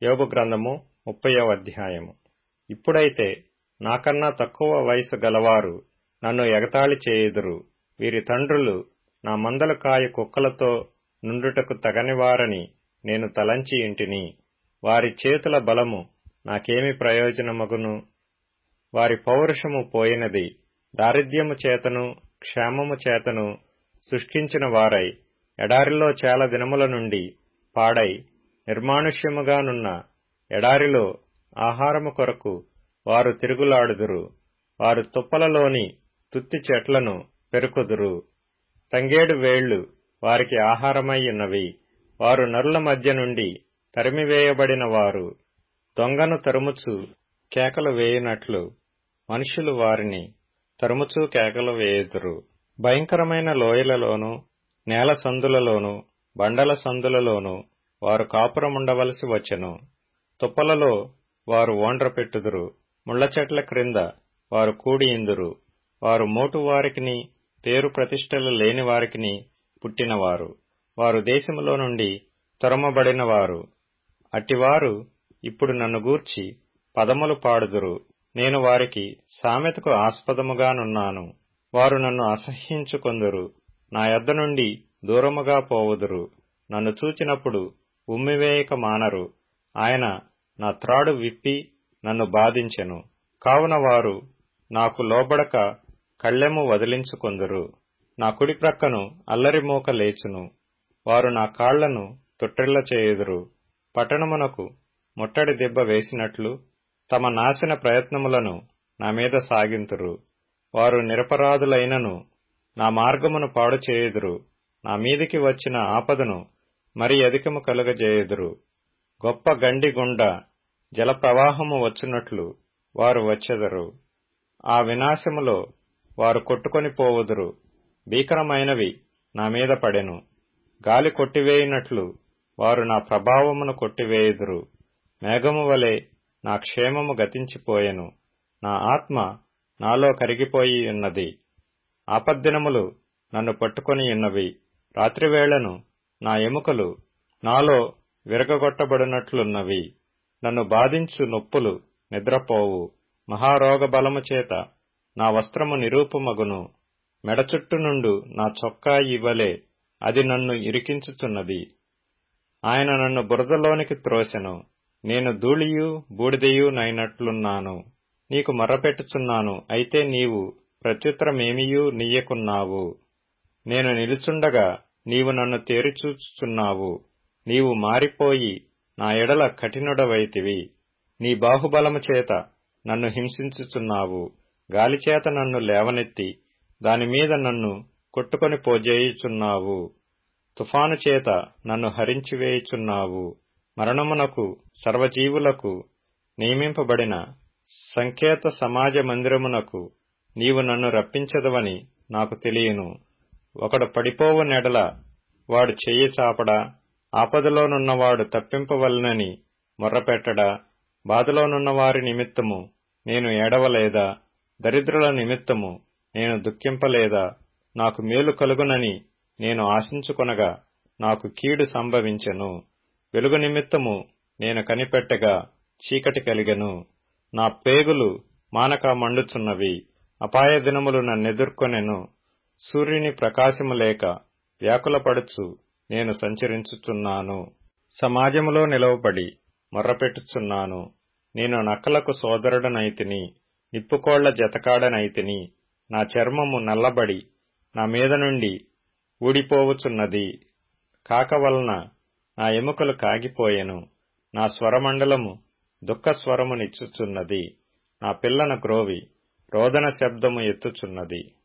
యోబు గ్రంథము ముప్పయో అధ్యాయము ఇప్పుడైతే నాకన్నా తక్కువ వయసు గలవారు నన్ను ఎగతాళి చేయుదురు వీరి తండ్రులు నా మందలు కాయ కుక్కలతో నుండుటకు తగనివారని నేను తలంచి ఇంటిని వారి చేతుల బలము నాకేమి ప్రయోజనమగును వారి పౌరుషము పోయినది దారిద్ర్యము చేతను క్షేమము చేతను శుష్కించిన వారై ఎడారిలో చాలా దినముల నుండి పాడై నిర్మానుష్యముగానున్న ఎడారిలో ఆహారము కొరకు వారు తిరుగులాడుదురు వారు తుప్పలలోని తుత్తి చెట్లను పెరుకుదురు తంగేడు వేళ్లు వారికి ఆహారమయ్యున్నవి వారు నరుల మధ్య నుండి తరిమివేయబడిన వారు దొంగను తరుముచు కేకలు వేయునట్లు మనుషులు వారిని తరుముచూ కేకలు వేయుదురు భయంకరమైన లోయలలోనూ నేల సందులలోనూ బండల సందులలోనూ వారు కాపురముండవలసి వచ్చెను తుప్పలలో వారు ఓండ్ర పెట్టుదురు ముళ్ల చెట్ల క్రింద వారు కూడి ఇందురు వారు మోటు వారికిని పేరు ప్రతిష్టలు లేని వారికిని పుట్టినవారు వారు దేశములో నుండి తొరమబడినవారు అట్టివారు ఇప్పుడు నన్ను గూర్చి పదములు పాడుదురు నేను వారికి సామెతకు ఆస్పదముగానున్నాను వారు నన్ను అసహ్యించుకొందురు నా యొద్ద నుండి దూరముగా పోవుదురు నన్ను చూచినప్పుడు ఉమ్మివేయక మానరు ఆయన నా త్రాడు విప్పి నన్ను బాధించెను కావున వారు నాకు లోబడక కళ్ళెము వదిలించుకొందురు నా కుడి ప్రక్కను అల్లరి మూక లేచును వారు నా కాళ్లను తొట్టిల్ల చేయుదురు పట్టణమునకు ముట్టడి దెబ్బ వేసినట్లు తమ నాశన ప్రయత్నములను నా మీద సాగింతురు వారు నిరపరాధులైనను నా మార్గమును పాడు చేయుదురు నా మీదికి వచ్చిన ఆపదను మరి అధికము కలుగజేయుదురు గొప్ప గండి గుండా జలప్రవాహము వచ్చినట్లు వారు వచ్చెదరు ఆ వినాశములో వారు కొట్టుకొని పోవుదురు భీకరమైనవి నా మీద పడెను గాలి కొట్టివేయినట్లు వారు నా ప్రభావమును కొట్టివేయుదురు మేఘము వలె నా క్షేమము గతించిపోయెను నా ఆత్మ నాలో కరిగిపోయి ఉన్నది ఆపద్దినములు నన్ను పట్టుకొని ఉన్నవి రాత్రివేళను నా ఎముకలు నాలో విరగగొట్టబడినట్లున్నవి నన్ను బాధించు నొప్పులు నిద్రపోవు మహారోగ బలము చేత నా వస్త్రము నిరూపమగును మెడచుట్టు నుండు నా చొక్కా ఇవ్వలే అది నన్ను ఇరికించుచున్నది ఆయన నన్ను బురదలోనికి త్రోసెను నేను ధూళియు బూడిదయు నైనట్లున్నాను నీకు మర్రపెట్టుచున్నాను అయితే నీవు ప్రత్యుత్తరమేమియూ నీయకున్నావు నేను నిలుచుండగా నీవు నన్ను తేరిచూచుచున్నావు నీవు మారిపోయి నా ఎడల కఠినుడవైతివి నీ బాహుబలము చేత నన్ను హింసించుచున్నావు గాలిచేత నన్ను లేవనెత్తి దానిమీద నన్ను కొట్టుకొని పోజేయుచున్నావు తుఫాను చేత నన్ను హరించివేయుచున్నావు మరణమునకు సర్వజీవులకు నియమింపబడిన సంకేత సమాజ మందిరమునకు నీవు నన్ను రప్పించదవని నాకు తెలియను ఒకడు పడిపోవు నెడల వాడు చెయ్యి చాపడా ఆపదలోనున్నవాడు తప్పింపవలనని మొర్రపెట్టడా బాధలోనున్న వారి నిమిత్తము నేను ఏడవలేదా దరిద్రుల నిమిత్తము నేను దుఃఖింపలేదా నాకు మేలు కలుగునని నేను ఆశించుకొనగా నాకు కీడు సంభవించెను వెలుగు నిమిత్తము నేను కనిపెట్టగా చీకటి కలిగెను నా పేగులు మానక మండుచున్నవి అపాయ దినములు నన్నెదుర్కొనెను సూర్యుని ప్రకాశము లేక వ్యాకులపడుచు నేను సంచరించుచున్నాను సమాజములో నిలవబడి మొర్రపెట్టుచున్నాను నేను నక్కలకు సోదరుడనైతిని నిప్పుకోళ్ల జతకాడనైతిని నా చర్మము నల్లబడి నా మీద నుండి ఊడిపోవుచున్నది కాక వలన నా ఎముకలు కాగిపోయెను నా స్వరమండలము దుఃఖస్వరమునిచ్చుచున్నది నా పిల్లన గ్రోవి రోదన శబ్దము ఎత్తుచున్నది